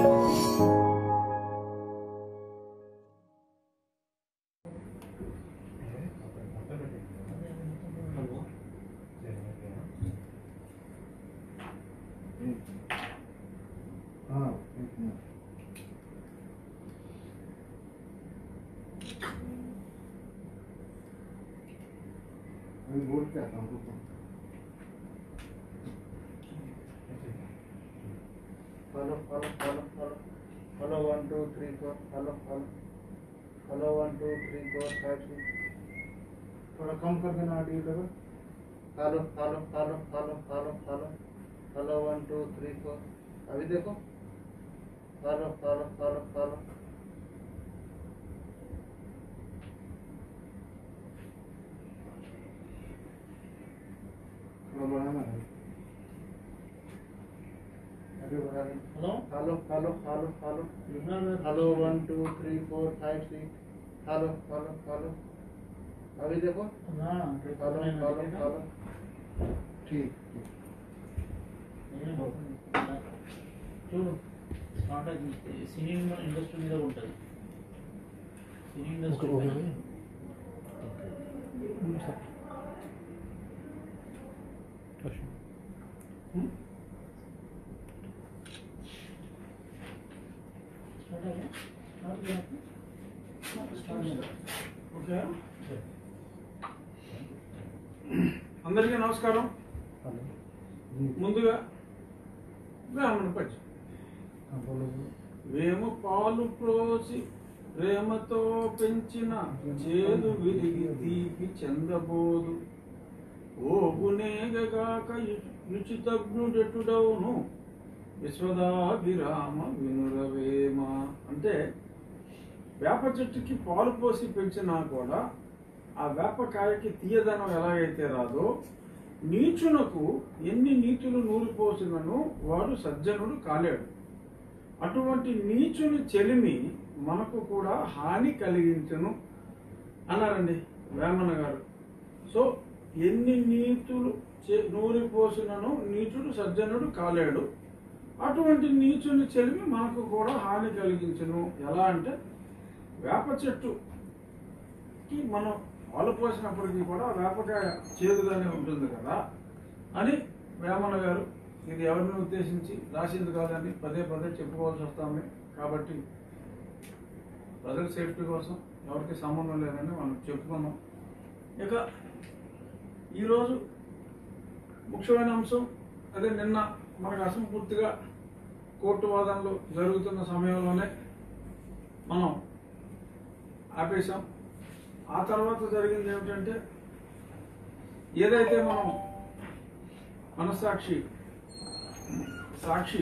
बोल के आता हूँ रुको। Follow, follow, follow, follow. Follow one, two, three, four. Follow, follow. Follow one, two, three, four, five, six. थोड़ा कम कर देना audio level follow follow follow follow follow follow follow one two three four अभी देखो follow follow follow follow थोड़ा बढ़ाना है अभी बढ़ा दें hello follow follow follow follow విన్నారు hello one two three four five six follow follow follow अभी देखो फॉलो फॉलो फॉलो ठीक ठीक చూడు కాంటాక్ట్ సినీ ఇండస్ట్రీ మీద ఉంటుంది సినీ ఇండస్ట్రీ పైన. హ్మ్? స్టార్ట్ అయ్యా? స్టార్ట్ అయ్యా? స్టార్ట్ అయ్యా? ఓకే అందరికీ నమస్కారం ముందుగా బ్రాహ్మణ పద్యం हाँ बोलो बोलो వేము పాలు ప్రోసి ప్రేమతో పెంచిన చేదు విరిగి తీపి చెందబోదు ఓగునేగగాక యుచితజ్ఞుడెటుడవును విశ్వదాభిరామ వినురవేమ అంటే వేప చెట్టుకి పాలు పోసి పెంచినా కూడా ఆ వేపకాయకి తీయదనం ఎలాగైతే రాదో నీచునకు ఎన్ని నీతులు నూరు పోసినను వాడు సజ్జనుడు కాలేడు అటువంటి నీచుని చెలిమి మనకు కూడా హాని కలిగించును అన్నారండి వేమన గారు సో ఎన్ని నీతులు చే- నూరి పోసినను నీచుడు సజ్జనుడు కాలేడు అటువంటి నీచుని చెలిమి మనకు కూడా హాని కలిగించును ఎలా అంటే వేప చెట్టుకి మనం పాలు పోసినప్పటికీ కూడా వేపకాయ చేదుగానే ఉంటుంది కదా అని వేమన గారు ఇది ఎవరిని ఉద్దేశించి రాసింది కాదని పదే పదే చెప్పుకోవాల్సి వస్తుంది కాబట్టి ప్రజల సేఫ్టీ కోసం ఎవరికి సంబంధం లేదని మనం చెప్పుకున్నాం ఇక ఈరోజు ముఖ్యమైన అంశం అదే నిన్న మనకు అసంపూర్తిగా కోర్టు వాదనలు జరుగుతున్న సమయంలోనే మనం ఆపేశాం ఆ తర్వాత జరిగింది ఏమిటంటే ఏదైతే మనం మనస్సాక్షి సాక్షి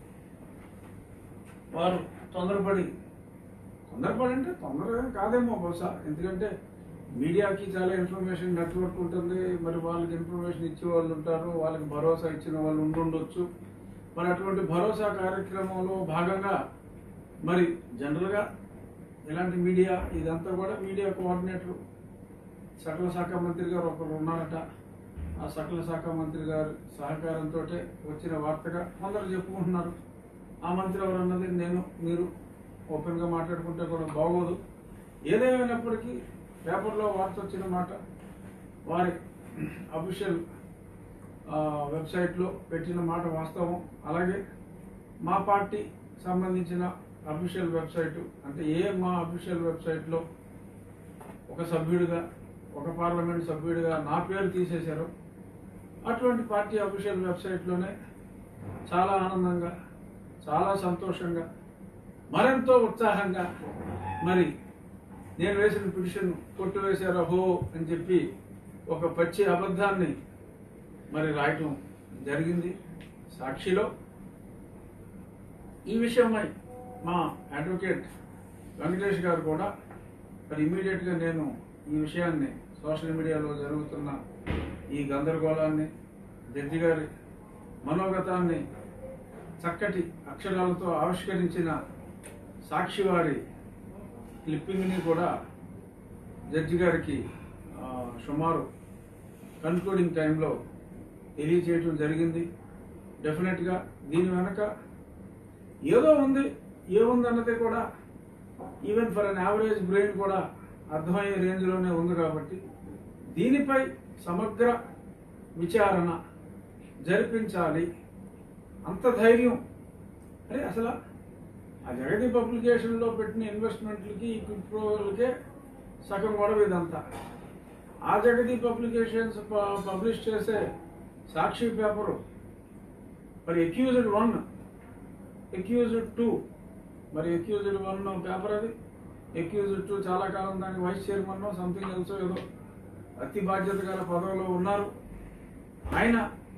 వారు తొందరపడి తొందరపడి అంటే తొందరగా కాదేమో బహుశా ఎందుకంటే మీడియాకి చాలా ఇన్ఫర్మేషన్ నెట్వర్క్ ఉంటుంది మరి వాళ్ళకి ఇన్ఫర్మేషన్ ఇచ్చే వాళ్ళు ఉంటారు వాళ్ళకి భరోసా ఇచ్చిన వాళ్ళు ఉండుండొచ్చు మరి అటువంటి భరోసా కార్యక్రమంలో భాగంగా మరి జనరల్గా ఇలాంటి మీడియా ఇదంతా కూడా మీడియా కోఆర్డినేటర్ సకల శాఖ మంత్రి గారు ఒకరు ఉన్నారట ఆ సకల శాఖ మంత్రి గారి సహకారంతో వచ్చిన వార్తగా కొందరు చెప్పుకుంటున్నారు ఆ మంత్రి ఎవరు అన్నది నేను మీరు ఓపెన్గా మాట్లాడుకుంటే కూడా బాగోదు ఏదేమైనప్పటికీ పేపర్లో వార్త వచ్చిన మాట వారి అఫీషియల్ వెబ్సైట్లో పెట్టిన మాట వాస్తవం అలాగే మా పార్టీ సంబంధించిన అఫీషియల్ వెబ్సైట్ అంటే ఏ మా అఫీషియల్ వెబ్సైట్లో ఒక సభ్యుడిగా ఒక పార్లమెంట్ సభ్యుడిగా నా పేరు తీసేశారు అటువంటి పార్టీ అఫీషియల్ వెబ్సైట్లోనే చాలా ఆనందంగా చాలా సంతోషంగా మరెంతో ఉత్సాహంగా మరి నేను వేసిన పిటిషన్ కొట్టువేశారు హో అని చెప్పి ఒక పచ్చి అబద్ధాన్ని మరి రాయటం జరిగింది సాక్షిలో ఈ విషయమై మా అడ్వకేట్ వెంకటేష్ గారు కూడా మరి ఇమీడియట్గా నేను ఈ విషయాన్ని సోషల్ మీడియాలో జరుగుతున్న ఈ గందరగోళాన్ని జడ్జి గారి మనోగతాన్ని చక్కటి అక్షరాలతో ఆవిష్కరించిన సాక్షి వారి క్లిప్పింగ్ని కూడా జడ్జి గారికి ఆ, సుమారు కన్క్లూడింగ్ టైంలో తెలియజేయటం జరిగింది డెఫినెట్గా దీని వెనక ఏదో ఉంది ఏముంది అన్నది కూడా even for an average brain కూడా అర్థమయ్యే రేంజ్లోనే ఉంది కాబట్టి దీనిపై సమగ్ర విచారణ జరిపించాలి అంత ధైర్యం అరే అసలు ఆ జగతి పబ్లికేషన్లో పెట్టిన ఇన్వెస్ట్మెంట్లకి ఈ క్రిప్టోలకే సగం గొడవ ఇదంతా ఆ జగతి పబ్లికేషన్స్ పబ్లిష్ చేసే సాక్షి పేపరు మరి ఎక్యూజ్డ్ వన్ ఎక్యూజ్డ్ టూ మరి ఎక్యూజ్డ్ వన్ పేపర్ అది ఎక్యూజ్డ్ టూ చాలా కాలం దానికి వైస్ చైర్మన్ సంథింగ్ ఎల్సో ఏదో అతి బాధ్యత గల పదవిలో ఉన్నారు ఆయన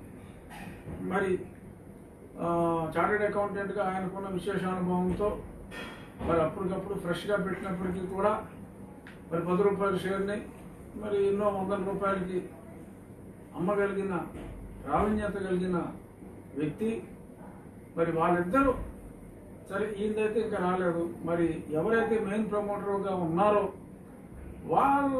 మరి చార్టెడ్ అకౌంటెంట్గా ఆయనకున్న విశేష అనుభవంతో మరి అప్పటికప్పుడు ఫ్రెష్గా పెట్టినప్పటికీ కూడా మరి పది రూపాయల షేర్ని మరి ఎన్నో వందల రూపాయలకి అమ్మగలిగిన ప్రావీణ్యత కలిగిన వ్యక్తి మరి వాళ్ళిద్దరూ సరే ఈయనదైతే ఇంకా రాలేదు మరి ఎవరైతే మెయిన్ ప్రమోటర్గా ఉన్నారో వాళ్ళ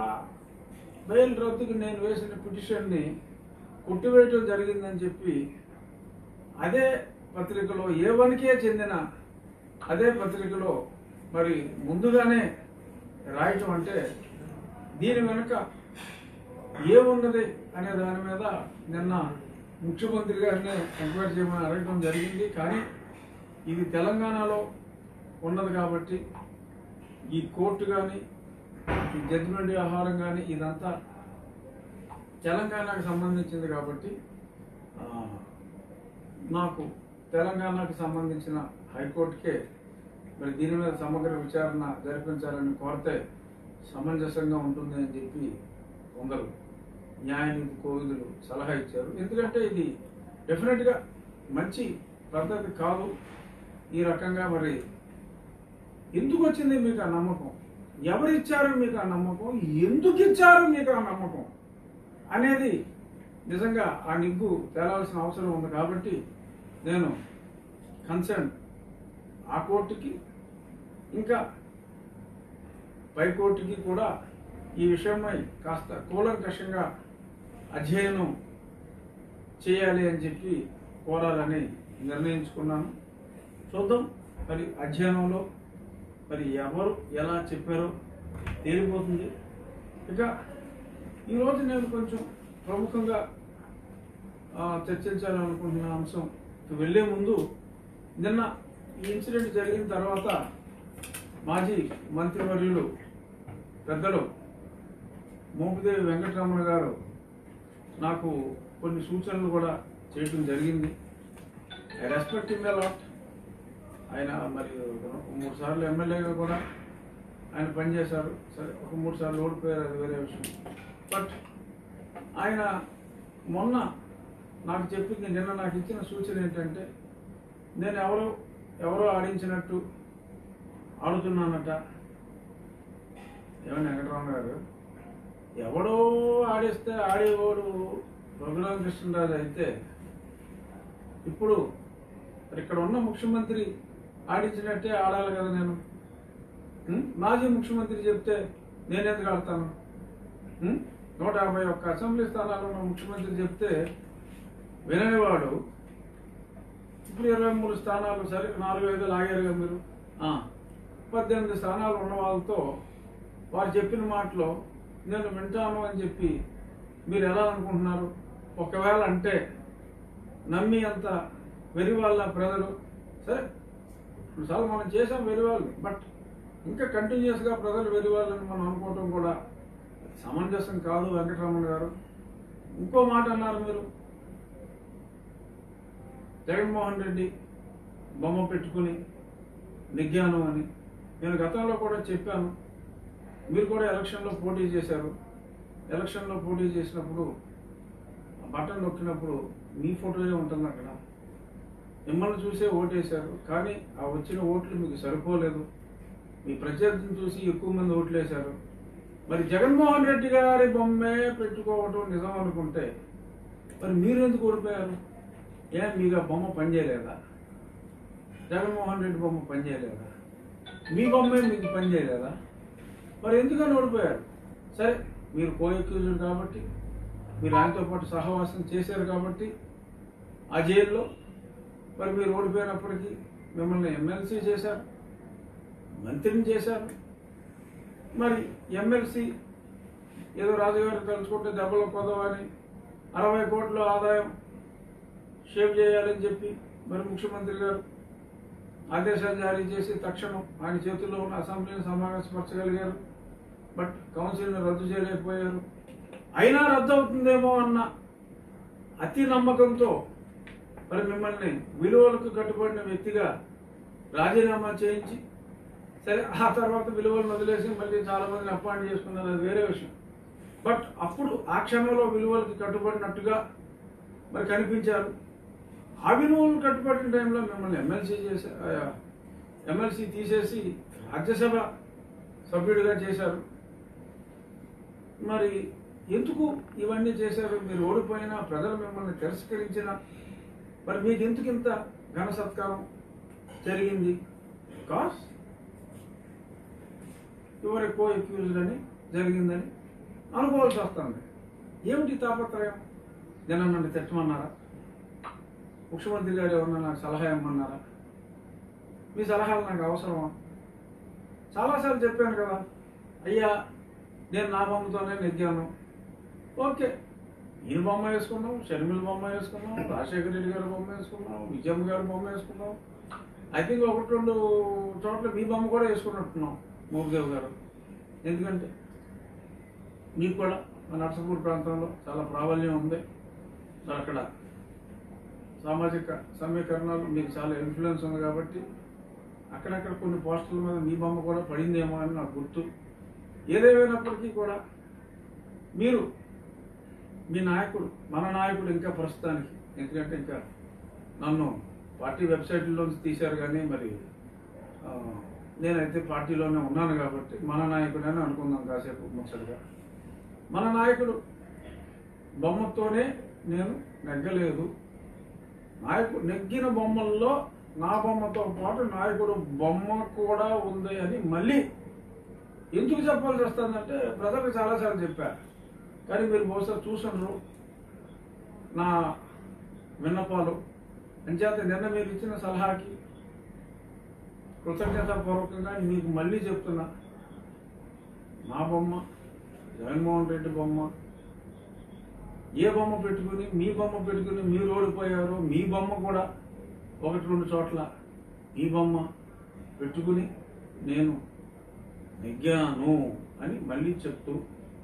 బెయిల్ రద్దుకి నేను వేసిన పిటిషన్ని కొట్టివేయటం జరిగిందని చెప్పి అదే పత్రికలో ఏ వనికే చెందిన అదే పత్రికలో మరి ముందుగానే రాయటం అంటే దీని వెనుక ఏమున్నది అనే దాని మీద నిన్న ముఖ్యమంత్రి గారిని ఎంక్వైరీ చేయమని అడగడం జరిగింది కానీ ఇది తెలంగాణలో ఉన్నది కాబట్టి ఈ కోర్టు కానీ ఈ జడ్జిమెంట్ వ్యవహారం కానీ ఇదంతా తెలంగాణకు సంబంధించింది కాబట్టి ఆ, నాకు తెలంగాణకు సంబంధించిన హైకోర్టుకే మరి దీని మీద సమగ్ర విచారణ జరిపించాలని కోరితే సమంజసంగా ఉంటుంది అని చెప్పి కొందరు న్యాయనిధి కోవిదులు సలహా ఇచ్చారు ఎందుకంటే ఇది డెఫినెట్గా మంచి పద్ధతి కాదు ఈ రకంగా మరి ఎందుకు వచ్చింది మీకు ఆ నమ్మకం ఎవరిచ్చారు మీకు ఆ నమ్మకం ఎందుకు ఇచ్చారు మీకు ఆ నమ్మకం అనేది నిజంగా ఆ నిగ్గు తేలాల్సిన అవసరం ఉంది కాబట్టి నేను కన్సర్న్ ఆ కోర్టుకి ఇంకా పై కోర్టుకి కూడా ఈ విషయమై కాస్త కూలంకషంగా అధ్యయనం చేయాలి అని చెప్పి కోరాలని నిర్ణయించుకున్నాను చూద్దాం మరి అధ్యయనంలో మరి ఎవరు ఎలా చెప్పారో తేలిపోతుంది ఇక ఈరోజు నేను కొంచెం ప్రముఖంగా ఆ, చర్చించాలనుకుంటున్న అంశం వెళ్ళే ముందు నిన్న ఈ ఇన్సిడెంట్ జరిగిన తర్వాత మాజీ మంత్రివర్యులు పెద్దలు మోపిదేవి వెంకటరమణ గారు నాకు కొన్ని సూచనలు కూడా చేయడం జరిగింది ఐ రెస్పెక్ట్ ఇన్ లాట్ ఆయన మరి ఒక మూడు సార్లు ఎమ్మెల్యేగా కూడా ఆయన పనిచేశారు సరే ఒక మూడు సార్లు ఓడిపోయారు అది వేరే విషయం బట్ ఆయన మొన్న నాకు చెప్పింది నిన్న నాకు ఇచ్చిన సూచన ఏంటంటే నేను ఎవరో ఎవరో ఆడించినట్టు ఆడుతున్నానట ఏమన్నా వెంకటరామ గారు ఎవడో ఆడిస్తే ఆడేవాడు రఘురామ కృష్ణరాజు అయితే ఇప్పుడు మరి ఇక్కడ ఉన్న ముఖ్యమంత్రి ఆడించినట్టే ఆడాలి కదా నేను ఉం? మాజీ ముఖ్యమంత్రి చెప్తే నేనెందుకు ఆడతాను ఉం? నూట యాభై ఒక్క అసెంబ్లీ స్థానాలు ఉన్న ముఖ్యమంత్రి చెప్తే విననివాడు ఇప్పుడు ఇరవై మూడు స్థానాలు సరే నాలుగు ఐదు లాగారుగా మీరు ఆ, పద్దెనిమిది స్థానాలు ఉన్న వాళ్ళతో వారు చెప్పిన మాటలో నేను వింటాను అని చెప్పి మీరు ఎలా అనుకుంటున్నారు ఒకవేళ అంటే నమ్మి అంత వెరి వాళ్ళ ప్రజలు సరే కొన్నిసార్లు మనం చేసాం వెరి వాళ్ళు బట్ ఇంకా కంటిన్యూస్గా ప్రజలు వెరి వాళ్ళని మనం అనుకోవటం కూడా సమంజసం కాదు వెంకటరమణ గారు ఇంకో మాట అన్నారు మీరు జగన్మోహన్ రెడ్డి బొమ్మ పెట్టుకుని నెగ్గాను అని నేను గతంలో కూడా చెప్పాను మీరు కూడా ఎలక్షన్లో పోటీ చేశారు ఎలక్షన్లో పోటీ చేసినప్పుడు ఆ బటన్ నొక్కినప్పుడు మీ ఫోటోనే ఉంటుంది అక్కడ మిమ్మల్ని చూసే ఓటేశారు కానీ ఆ వచ్చిన ఓట్లు మీకు సరిపోలేదు మీ ప్రత్యర్థిని చూసి ఎక్కువ మంది ఓట్లు వేశారు మరి జగన్మోహన్ రెడ్డి గారి బొమ్మే పెట్టుకోవటం నిజం అనుకుంటే మరి మీరు ఎందుకు ఓడిపోయారు ఏం మీకు ఆ బొమ్మ పనిచేయలేదా జగన్మోహన్ రెడ్డి బొమ్మ పనిచేయలేదా మీ బొమ్మే మీకు పనిచేయలేదా మరి ఎందుకని ఓడిపోయారు సరే మీరు కో అక్యూజ్డ్ కాబట్టి మీరు ఆయనతో పాటు సహవాసం చేశారు కాబట్టి ఆ జైల్లో మరి మీరు ఓడిపోయినప్పటికీ మిమ్మల్ని ఎమ్మెల్సీ చేశారు మంత్రిని చేశారు మరి ఎమ్మెల్సీ ఏదో రాజుగారు తలుచుకుంటే దెబ్బలు కొదవని అరవై కోట్ల ఆదాయం షేవ్ చేయాలని చెప్పి మరి ముఖ్యమంత్రి గారు ఆదేశాలు జారీ చేసి తక్షణం ఆయన చేతుల్లో ఉన్న అసెంబ్లీని సమావేశపరచగలిగారు బట్ కౌన్సిల్ని రద్దు చేయలేకపోయారు అయినా రద్దు అవుతుందేమో అన్న అతి నమ్మకంతో మరి మిమ్మల్ని విలువలకు కట్టుబడిన వ్యక్తిగా రాజీనామా చేయించి సరే ఆ తర్వాత విలువలను వదిలేసి మళ్ళీ చాలా మందిని అపాయింట్ చేసుకున్నారు అది వేరే విషయం బట్ అప్పుడు ఆ క్షణంలో విలువలకు కట్టుబడినట్టుగా మరి కనిపించారు ఆ విలువలు కట్టుబడిన టైంలో మిమ్మల్ని ఎమ్మెల్సీ చేసే ఎమ్మెల్సీ తీసేసి రాజ్యసభ సభ్యుడిగా చేశారు మరి ఎందుకు ఇవన్నీ చేశారు మీరు ఓడిపోయినా ప్రజలు మిమ్మల్ని తిరస్కరించిన మరి మీకు ఎందుకు ఇంత ఘన సత్కారం జరిగింది బికాస్ యువర్ ఎక్కువ ఎక్యూజ్డ్ అని జరిగిందని అనుకోవాల్సి వస్తుంది ఏమిటి తాపత్రయం జనం నన్ను తిట్టమన్నారా ముఖ్యమంత్రి గారు ఏమన్నా నాకు సలహా ఇమ్మన్నారా మీ సలహాలు నాకు అవసరమా చాలాసార్లు చెప్పాను కదా అయ్యా నేను నా బొమ్మతోనే నెగ్గాను ఓకే ఈయన బొమ్మ వేసుకున్నాం షర్మిల బొమ్మ వేసుకున్నాం రాజశేఖర రెడ్డి గారి బొమ్మ వేసుకున్నాం విజయమ్మ గారి బొమ్మ వేసుకున్నాం ఐ థింక్ ఒకటి రెండు చోట్ల మీ బొమ్మ కూడా వేసుకున్నట్టున్నాం మోహదేవ్ గారు ఎందుకంటే మీకు కూడా మన నర్సపూర్ ప్రాంతంలో చాలా ప్రాబల్యం ఉంది మరి అక్కడ సామాజిక సమీకరణాలు మీకు చాలా ఇన్ఫ్లుయెన్స్ ఉంది కాబట్టి అక్కడక్కడ కొన్ని పోస్టర్ల మీద మీ బొమ్మ కూడా పడిందేమో అని నాకు గుర్తు ఏదేమైనప్పటికీ కూడా మీరు మీ నాయకుడు మన నాయకుడు ఇంకా ప్రస్తుతానికి ఎందుకంటే ఇంకా నన్ను పార్టీ వెబ్సైట్లోంచి తీశారు కానీ మరి ఆ, నేనైతే పార్టీలోనే ఉన్నాను కాబట్టి మన నాయకుడని అనుకుందాం కాసేపు ముచ్చటగా మన నాయకుడు బొమ్మతోనే నేను నెగ్గలేదు నాయకుడు నెగ్గిన బొమ్మల్లో నా బొమ్మతో పాటు నాయకుడు బొమ్మ కూడా ఉంది అని మళ్ళీ ఎందుకు చెప్పాల్సి వస్తుందంటే ప్రజలకు చాలాసార్లు చెప్పారు కానీ మీరు బహుశా చూసుండ్రు నా విన్నపాలు అంచేత నిన్న మీరు ఇచ్చిన సలహాకి కృతజ్ఞతాపూర్వకంగా మీకు మళ్ళీ చెప్తున్నా నా బొమ్మ జగన్మోహన్ రెడ్డి బొమ్మ ఏ బొమ్మ పెట్టుకుని మీ బొమ్మ పెట్టుకుని మీరు ఓడిపోయారో మీ బొమ్మ కూడా ఒకటి రెండు చోట్ల మీ బొమ్మ పెట్టుకుని నేను నెగ్గాను అని మళ్ళీ చెప్తూ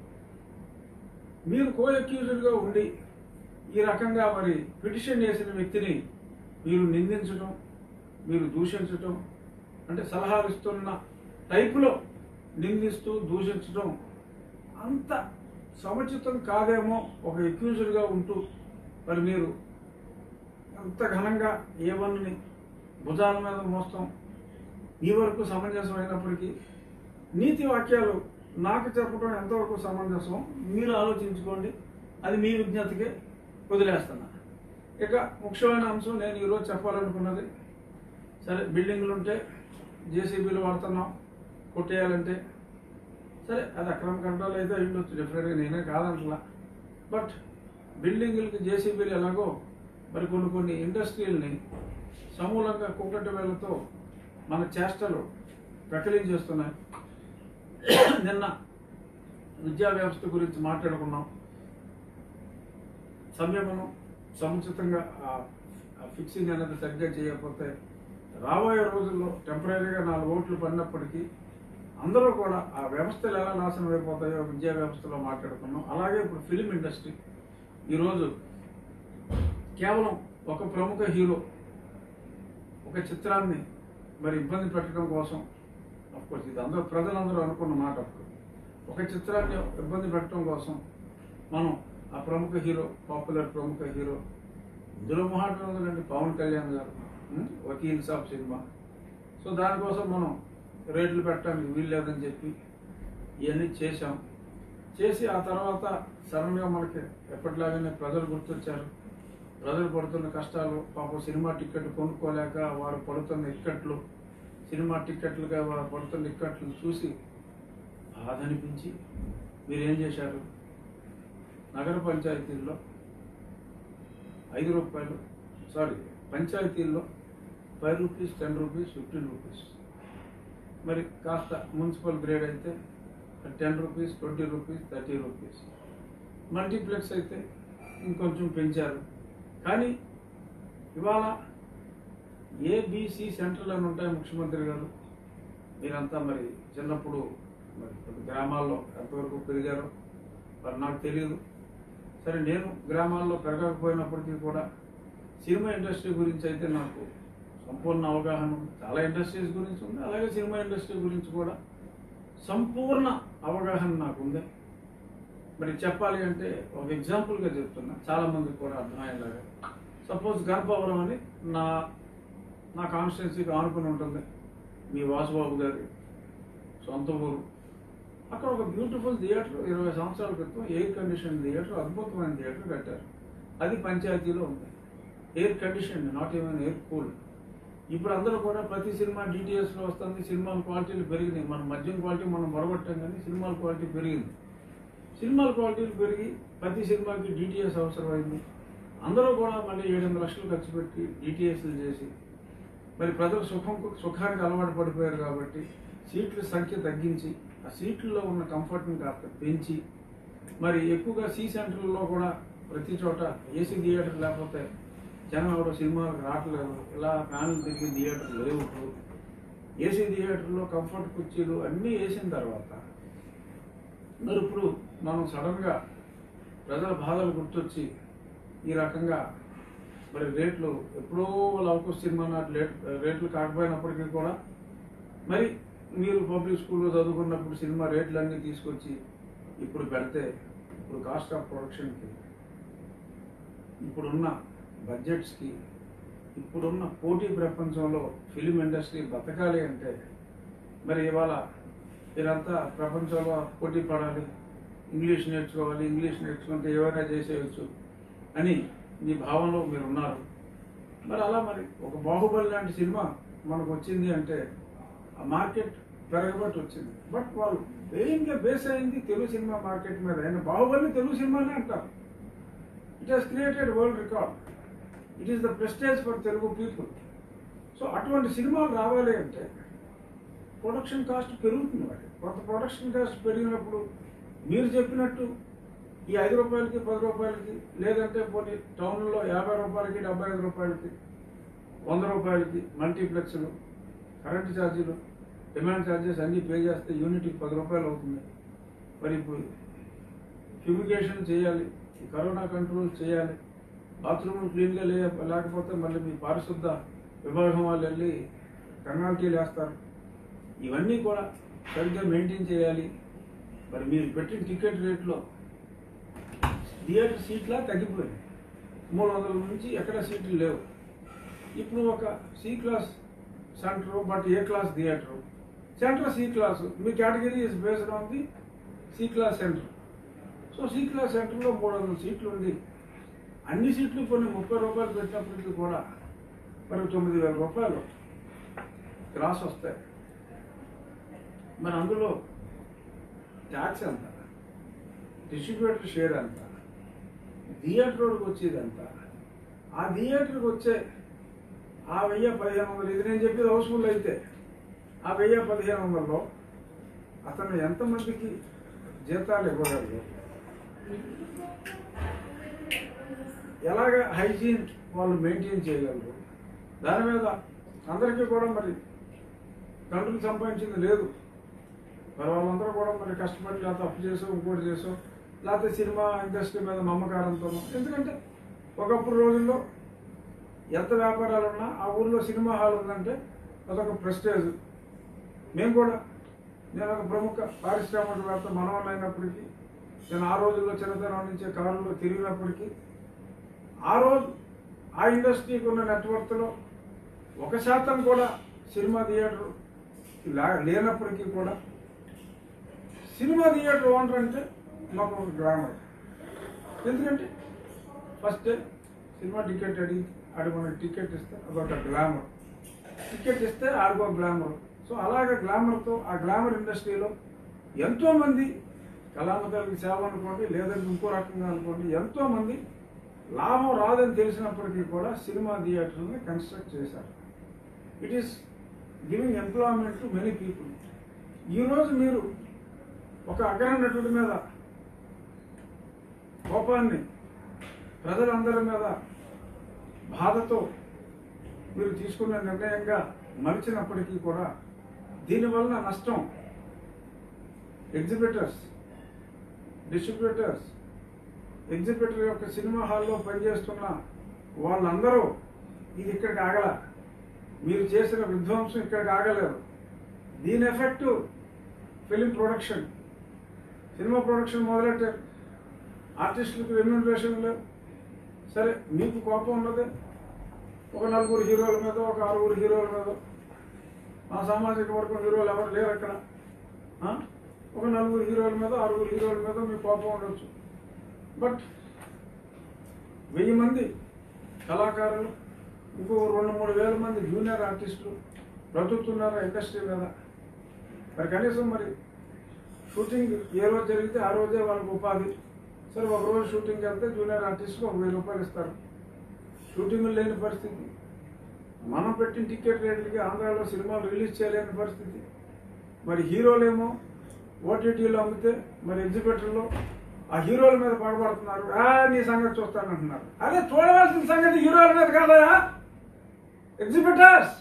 మీరు కో గా ఉండి ఈ రకంగా మరి పిటిషన్ చేసిన వ్యక్తిని మీరు నిందించడం మీరు దూషించడం అంటే సలహాలు ఇస్తున్న టైపులో నిందిస్తూ దూషించడం అంత సముచితం కాదేమో ఒక గా ఉంటూ మరి మీరు అంత ఘనంగా ఏ వన్ని భుజాల మీద మోస్తాం ఈ వరకు సమంజసం అయినప్పటికీ నీతి వాక్యాలు నాకు చెప్పడం ఎంతవరకు సమంజసం మీరు ఆలోచించుకోండి అది మీ విజ్ఞతకే వదిలేస్తున్నా ఇక ముఖ్యమైన అంశం నేను ఈరోజు చెప్పాలనుకున్నది సరే బిల్డింగ్లు ఉంటే జేసీబీలు వాడుతున్నాం కొట్టేయాలంటే సరే అది అక్రమ కంట్రోల్ అయితే అయ్యుండొచ్చు డెఫినెట్గా నేనే కాదంటలా బట్ బిల్డింగులకి జేసీబీలు ఎలాగో మరి కొన్ని కొన్ని ఇండస్ట్రీలని సమూలంగా కుక్కటి వేళ్లతో మన చేష్టలు ప్రకటించేస్తున్నాయి నిన్న విద్యా వ్యవస్థ గురించి మాట్లాడుకున్నాం సంయమనం సముచితంగా ఆ ఫిక్సింగ్ అనేది సరిగ్గా చేయకపోతే రాబోయే రోజుల్లో టెంపరీగా నాలుగు ఓట్లు పడినప్పటికీ అందరూ కూడా ఆ వ్యవస్థలు ఎలా నాశనం అయిపోతాయో విద్యా వ్యవస్థలో మాట్లాడుకున్నాం అలాగే ఇప్పుడు ఫిలిం ఇండస్ట్రీ ఈరోజు కేవలం ఒక ప్రముఖ హీరో ఒక చిత్రాన్ని మరి ఇబ్బంది పెట్టడం కోసం కోర్స్ ఇది అందరూ ప్రజలందరూ అనుకున్న మాట అప్పుడు ఒక చిత్రాన్ని ఇబ్బంది పెట్టడం కోసం మనం ఆ ప్రముఖ హీరో పాపులర్ ప్రముఖ హీరో ఇందులో మాట్లాడుతుందండి పవన్ కళ్యాణ్ గారు ఉం? వకీల్ సాబ్ సినిమా సో దానికోసం మనం రేట్లు పెట్టడానికి వీలు లేదని చెప్పి ఇవన్నీ చేశాం చేసి ఆ తర్వాత సడన్గా మనకి ఎప్పటిలాగానే ప్రజలు గుర్తొచ్చారు ప్రజలు పడుతున్న కష్టాలు పాపం సినిమా టికెట్ కొనుక్కోలేక వారు పడుతున్న ఇక్కట్లు సినిమా టిక్కెట్లుగా వారు పడుతున్న ఇక్కట్లు చూసి బాధ అనిపించి మీరేం చేశారు నగర పంచాయతీల్లో ఐదు రూపాయలు సారీ పంచాయతీల్లో five rupees ten rupees fifteen rupees మరి కాస్త మున్సిపల్ గ్రేడ్ అయితే ten rupees twenty rupees thirty rupees multiplex అయితే ఇంకొంచెం పెంచారు కానీ ఇవాళ ఏబిసి సెంటర్లు అని ఉంటాయి ముఖ్యమంత్రి గారు మీరంతా మరి చిన్నప్పుడు మరి కొన్ని గ్రామాల్లో ఎంతవరకు పెరిగారో మరి నాకు తెలియదు సరే నేను గ్రామాల్లో పెరగకపోయినప్పటికీ కూడా సినిమా ఇండస్ట్రీ గురించి అయితే నాకు సంపూర్ణ అవగాహన ఉంది చాలా ఇండస్ట్రీస్ గురించి ఉంది అలాగే సినిమా ఇండస్ట్రీ గురించి కూడా సంపూర్ణ అవగాహన నాకు ఉంది మరి చెప్పాలి అంటే ఒక ఎగ్జాంపుల్గా చెప్తున్నా చాలా మందికి కూడా అర్థమయ్యేలాగా సపోజ్ గర్భవరం అని నా నా కాన్స్టిట్యున్సీకి ఆనుకుని ఉంటుంది మీ వాసుబాబు గారి సొంత ఊరు అక్కడ ఒక బ్యూటిఫుల్ థియేటర్ ఇరవై సంవత్సరాల క్రితం ఎయిర్ కండిషన్ థియేటర్ అద్భుతమైన థియేటర్ కట్టారు అది పంచాయతీలో ఉంది air condition not even air cool ఇప్పుడు అందరూ కూడా ప్రతి సినిమా డిటిఎస్లో వస్తుంది సినిమాల క్వాలిటీలు పెరిగినాయి మన మద్యం క్వాలిటీ మనం మొరగొట్టాం కానీ సినిమాల క్వాలిటీ పెరిగింది సినిమాల క్వాలిటీలు పెరిగి ప్రతి సినిమాకి డిటిఎస్ అవసరమైంది అందరూ కూడా మళ్ళీ ఏడెనిమిది లక్షలు ఖర్చు పెట్టి డిటిఎస్లు చేసి మరి ప్రజలు సుఖం సుఖానికి అలవాటు పడిపోయారు కాబట్టి సీట్ల సంఖ్య తగ్గించి ఆ సీట్లలో ఉన్న కంఫర్ట్ని కాస్త పెంచి మరి ఎక్కువగా సి సెంటర్లలో కూడా ప్రతి చోట ఏసీ థియేటర్ లేకపోతే జనం ఎవరో సినిమాలకు రావట్లేదు ఇలా ఫ్యాన్లు తిరిగి థియేటర్ లేవు ఇప్పుడు ఏసీ థియేటర్లో కంఫర్ట్ కుర్చీలు అన్నీ వేసిన తర్వాత మరి ఇప్పుడు మనం సడన్గా ప్రజల బాధలు గుర్తొచ్చి ఈ రకంగా మరి రేట్లు ఎప్పుడో లవకుశ సినిమా నాటి రేట్ రేట్లు కాకపోయినప్పటికీ కూడా మరి మీరు పబ్లిక్ స్కూల్లో చదువుకున్నప్పుడు సినిమా రేట్లన్నీ తీసుకొచ్చి ఇప్పుడు పెడితే ఇప్పుడు కాస్ట్ ఆఫ్ ప్రొడక్షన్కి ఇప్పుడున్న బడ్జెట్స్కి ఇప్పుడున్న పోటీ ప్రపంచంలో ఫిలిం ఇండస్ట్రీ బతకాలి అంటే మరి ఇవాళ మీరంతా ప్రపంచంలో పోటీ పడాలి ఇంగ్లీష్ నేర్చుకోవాలి ఇంగ్లీష్ నేర్చుకుంటే ఏమైనా చేసేయచ్చు అని మీ భావంలో మీరు ఉన్నారు మరి అలా మరి ఒక బాహుబలి లాంటి సినిమా మనకు వచ్చింది అంటే ఆ మార్కెట్ పెరగబట్టి వచ్చింది బట్ వాళ్ళు మెయిన్గా బేస్ అయింది తెలుగు సినిమా మార్కెట్ మీద ఆయన బాహుబలి తెలుగు సినిమానే అంటారు it has created world record it is the prestige for Telugu people so అటువంటి సినిమాలు రావాలి అంటే ప్రొడక్షన్ కాస్ట్ పెరుగుతుంది వాటి కొంత ప్రొడక్షన్ కాస్ట్ పెరిగినప్పుడు మీరు చెప్పినట్టు ఈ ఐదు రూపాయలకి పది రూపాయలకి లేదంటే పోనీ టౌన్లో యాభై రూపాయలకి డెబ్బై ఐదు రూపాయలకి వంద రూపాయలకి మల్టీప్లెక్స్లు కరెంటు ఛార్జీలు డిమాండ్ ఛార్జెస్ అన్నీ పే చేస్తే యూనిట్కి పది రూపాయలు అవుతుంది మరి ఇప్పుడు ఫ్యూమిగేషన్ చేయాలి ఈ కరోనా కంట్రోల్ చేయాలి బాత్రూమ్లు క్లీన్గా లే లేకపోతే మళ్ళీ మీ పారిశుద్ధ విభాగం వాళ్ళు వెళ్ళి పెనాల్టీలు వేస్తారు ఇవన్నీ కూడా సరిగ్గా మెయింటైన్ చేయాలి మరి మీరు పెట్టిన టికెట్ రేట్లో థియేటర్ సీట్లా తగ్గిపోయింది మూడు వందల నుంచి ఎక్కడ సీట్లు లేవు ఇప్పుడు ఒక C class centre but A class theatre centre C class మీ category is based on the C class centre so C class సెంటర్లో మూడు వందల సీట్లు ఉంది అన్ని సీట్లు కొన్ని ముప్పై రూపాయలు పెట్టినప్పటికీ కూడా మరి తొమ్మిది వేల రూపాయలు క్రాస్ వస్తాయి మరి అందులో ట్యాక్స్ ఎంత డిస్ట్రిబ్యూటర్ షేర్ ఎంత థియేటర్కి వచ్చేది ఎంత ఆ థియేటర్కి వచ్చే ఆ వెయ్యి పదిహేను వందలు ఇది నేను చెప్పేది హౌస్ఫుల్ అయితే ఆ వెయ్యి పదిహేను వందల్లో అతను ఎంతమందికి జీతాలు ఇవ్వగలరు ఎలాగ హైజీన్ వాళ్ళు మెయింటైన్ చేయగలరు దాని మీద అందరికీ కూడా మరి తండ్రులు సంపాదించింది లేదు మరి వాళ్ళందరూ కూడా మరి కష్టపడి లేకపోతే అప్పు చేసో ఇంకోటి చేసో లేకపోతే సినిమా ఇండస్ట్రీ మీద మమకారంతో ఎందుకంటే ఒకప్పుడు రోజుల్లో ఎంత వ్యాపారాలు ఉన్నా ఆ ఊర్లో సినిమా హాల్ ఉందంటే అదొక ప్రెస్టేజ్ మేము కూడా నేను ఒక ప్రముఖ పారిశ్రామికవేత్త మనవల్ అయినప్పటికీ నేను ఆ రోజుల్లో చిన్నతనం నుంచే కారులో తిరిగినప్పటికీ ఆ రోజు ఆ ఇండస్ట్రీకి ఉన్న నెట్వర్క్లో ఒక శాతం కూడా సినిమా థియేటర్ లే- లేనప్పటికీ కూడా సినిమా థియేటర్ ఓనర్ అంటే మాకు ఒక గ్రామర్ ఎందుకంటే ఫస్ట్ సినిమా టికెట్ అడిగి ఆడి మనకి టికెట్ ఇస్తే అదొక గ్లామర్ టికెట్ ఇస్తే ఆడికో గ్లామర్ సో అలాగే గ్లామర్తో ఆ గ్లామర్ ఇండస్ట్రీలో ఎంతోమంది కళామతాలకి సేవ అనుకోండి లేదంటే ఇంకో రకంగా అనుకోండి ఎంతోమంది లాభం రాదని తెలిసినప్పటికీ కూడా సినిమా థియేటర్ని కన్స్ట్రక్ట్ చేశారు it is giving employment to many people ఈరోజు మీరు ఒక అగ్ర నటుడి మీద కోపాన్ని ప్రజలందరి మీద బాధతో మీరు తీసుకున్న నిర్ణయంగా మలిచినప్పటికీ కూడా దీనివలన నష్టం ఎగ్జిబిటర్స్ డిస్ట్రిబ్యూటర్స్ ఎగ్జిబిటర్ యొక్క సినిమా హాల్లో పనిచేస్తున్న వాళ్ళందరూ ఇది ఇక్కడికి ఆగల మీరు చేసిన విధ్వంసం ఇక్కడికి ఆగలేరు దీని ఎఫెక్ట్ ఫిలిం ప్రొడక్షన్ సినిమా ప్రొడక్షన్ మొదలెట్టారు ఆర్టిస్టులకు రెమ్యూనరేషన్ లేవు సరే మీకు కోపం ఉన్నది ఒక నలుగురు హీరోల మీద ఒక ఆరుగురు హీరోల మీద ఆ సామాజిక వర్గం హీరోలు ఎవరు లేరు అక్కడ ఆ? ఒక నలుగురు హీరోల మీద ఆరుగురు హీరోల మీద మీకు కోపం ఉండొచ్చు బట్ వెయ్యి మంది కళాకారులు ఇంకో రెండు మూడు వేల మంది జూనియర్ ఆర్టిస్టులు బ్రతుకుతున్నారు ఇండస్ట్రీ మీద మరి కనీసం మరి షూటింగ్ ఏ రోజు జరిగితే ఆ రోజే వాళ్ళకి ఉపాధి సరే ఒక రోజు షూటింగ్కి వెళ్తే జూనియర్ ఆర్టిస్ట్కి ఒక వెయ్యి రూపాయలు ఇస్తారు షూటింగ్ లేని పరిస్థితి మనం పెట్టిన టికెట్ రేట్లకి ఆంధ్రాలో సినిమాలు రిలీజ్ చేయలేని పరిస్థితి మరి హీరోలేమో ఓటీటీలో అమ్మితే మరి ఎగ్జిబిటర్లో ఆ హీరోల మీద పడబడుతున్నారు ఆ నీ సంగతి చూస్తానంటున్నారు అదే చూడవలసిన సంగతి హీరోల మీద కాదయా ఎగ్జిబిటర్స్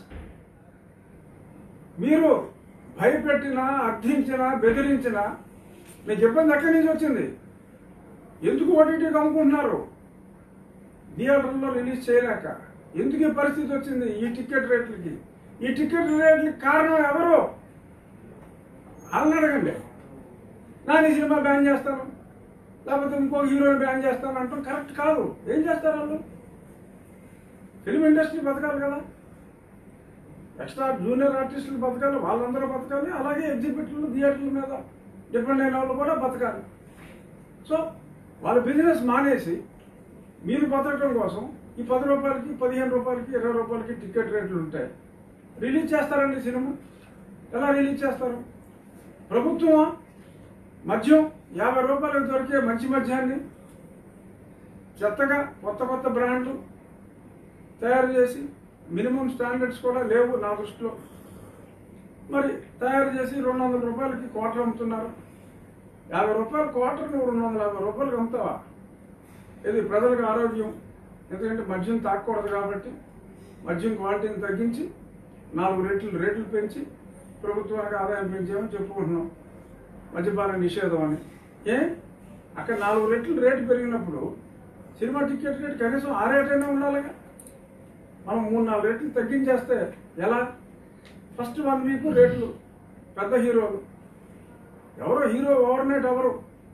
మీరు భయపెట్టినా అర్థించినా బెదిరించినా మీకు ఇబ్బంది ఎక్కడి నుంచి వచ్చింది ఎందుకు ఓటీటీకి అమ్ముకుంటున్నారు థియేటర్లో రిలీజ్ చేయలేక ఎందుకు ఈ పరిస్థితి వచ్చింది ఈ టికెట్ రేట్లకి ఈ టికెట్ రేట్లకి కారణం ఎవరు వాళ్ళని అడగండి నా నీ సినిమా బ్యాన్ చేస్తాను లేకపోతే ఇంకో హీరోని బ్యాన్ చేస్తాను అంటాం కరెక్ట్ కాదు ఏం చేస్తారు వాళ్ళు ఫిల్మ్ ఇండస్ట్రీ బతకాలి కదా ఎక్స్ట్రా జూనియర్ ఆర్టిస్టులు బతకాలి వాళ్ళందరూ బతకాలి అలాగే ఎగ్జిబిటర్లు థియేటర్ల మీద డిపెండ్ అయిన వాళ్ళు కూడా బతకాలి సో వాళ్ళ బిజినెస్ మానేసి మీరు బతకడం కోసం ఈ పది రూపాయలకి పదిహేను రూపాయలకి ఇరవై రూపాయలకి టికెట్ రేట్లు ఉంటాయి రిలీజ్ చేస్తారండి సినిమా ఎలా రిలీజ్ చేస్తారు ప్రభుత్వమా మద్యం యాభై రూపాయలకు దొరికే మంచి మద్యాన్ని చెత్తగా కొత్త కొత్త బ్రాండ్లు తయారు చేసి మినిమం స్టాండర్డ్స్ కూడా లేవు నా దృష్టిలో మరి తయారు చేసి రెండు వందల రూపాయలకి క్వార్టర్ అమ్ముతున్నారు యాభై రూపాయల క్వార్టర్ నువ్వు రెండు వందల యాభై రూపాయలకి అమ్ముతావా ఇది ప్రజలకు ఆరోగ్యం ఎందుకంటే మద్యం తాకూడదు కాబట్టి మద్యం క్వాలిటీని తగ్గించి నాలుగు రేట్లు రేట్లు పెంచి ప్రభుత్వానికి ఆదాయం పెంచామని చెప్పుకుంటున్నాం మద్యపాన నిషేధం అని ఏ అక్కడ నాలుగు రెట్లు రేటు పెరిగినప్పుడు సినిమా టికెట్ రేట్ కనీసం ఆ రేట్ అయినా ఉండాలిగా మనం మూడు నాలుగు రేట్లు తగ్గించేస్తే ఎలా ఫస్ట్ వన్ వీక్ రేట్లు పెద్ద హీరోలు ఎవరో హీరో ఓవర్ నైట్ ఎవరు